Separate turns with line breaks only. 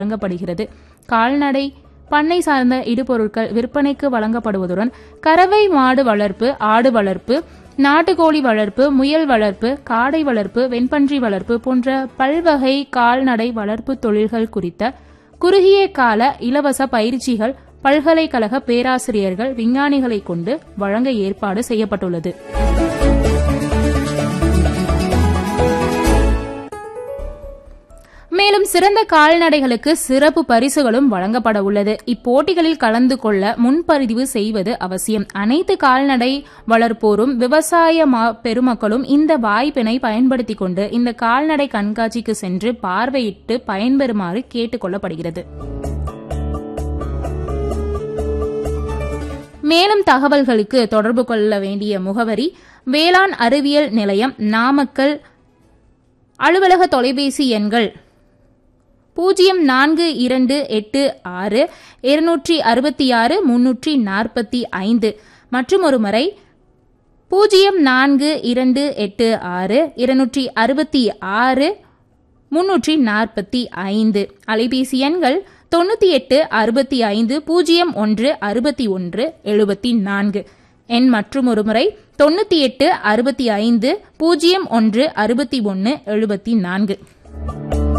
வழங்கப்படுகிறது கால்நடை பண்ணை சார்ந்த இடுபொருட்கள் விற்பனைக்கு வழங்கப்படுவதுடன் கறவை மாடு வளர்ப்பு ஆடு வளர்ப்பு நாட்டுக்கோழி வளர்ப்பு முயல் வளர்ப்பு காடை வளர்ப்பு வெண்பன்றி வளர்ப்பு போன்ற பல்வகை கால்நடை வளர்ப்பு தொழில்கள் குறித்த குறுகிய கால இலவச பயிற்சிகள் பல்கலைக்கழக பேராசிரியர்கள் விஞ்ஞானிகளை கொண்டு வழங்க ஏற்பாடு செய்யப்பட்டுள்ளது மேலும் சிறந்த கால்நடைகளுக்கு சிறப்பு பரிசுகளும் வழங்கப்பட உள்ளது இப்போட்டிகளில் கலந்து கொள்ள முன்பதிவு செய்வது அவசியம் அனைத்து கால்நடை வளர்ப்போரும் விவசாய மா- பெருமக்களும் இந்த வாய்ப்பினை பயன்படுத்திக் கொண்டு இந்த கால்நடை கண்காட்சிக்கு சென்று பார்வையிட்டு பயன்பெறுமாறு கேட்டுக் கொள்ளப்படுகிறது மேலும் தகவல்களுக்கு தொடர்பு கொள்ள வேண்டிய முகவரி வேளாண் அறிவியல் நிலையம் நாமக்கல் அலுவலக தொலைபேசி எண்கள் பூஜ்ஜியம் நான்கு இரண்டு எட்டு ஆறு இருநூற்றி அறுபத்தி ஆறு முன்னூற்றி நாற்பத்தி ஐந்து மற்றும் ஒரு முறை பூஜ்ஜியம் நான்கு இரண்டு எட்டு ஆறு இருநூற்றி அறுபத்தி ஆறு முன்னூற்றி நாற்பத்தி ஐந்து அலைபேசி எண்கள் தொண்ணூற்றி எட்டு அறுபத்தி ஐந்து பூஜ்ஜியம் ஒன்று அறுபத்தி ஒன்று எழுபத்தி நான்கு எண் மற்றும் ஒரு முறை தொண்ணூற்றி எட்டு அறுபத்தி ஐந்து பூஜ்ஜியம் ஒன்று அறுபத்தி ஒன்று எழுபத்தி நான்கு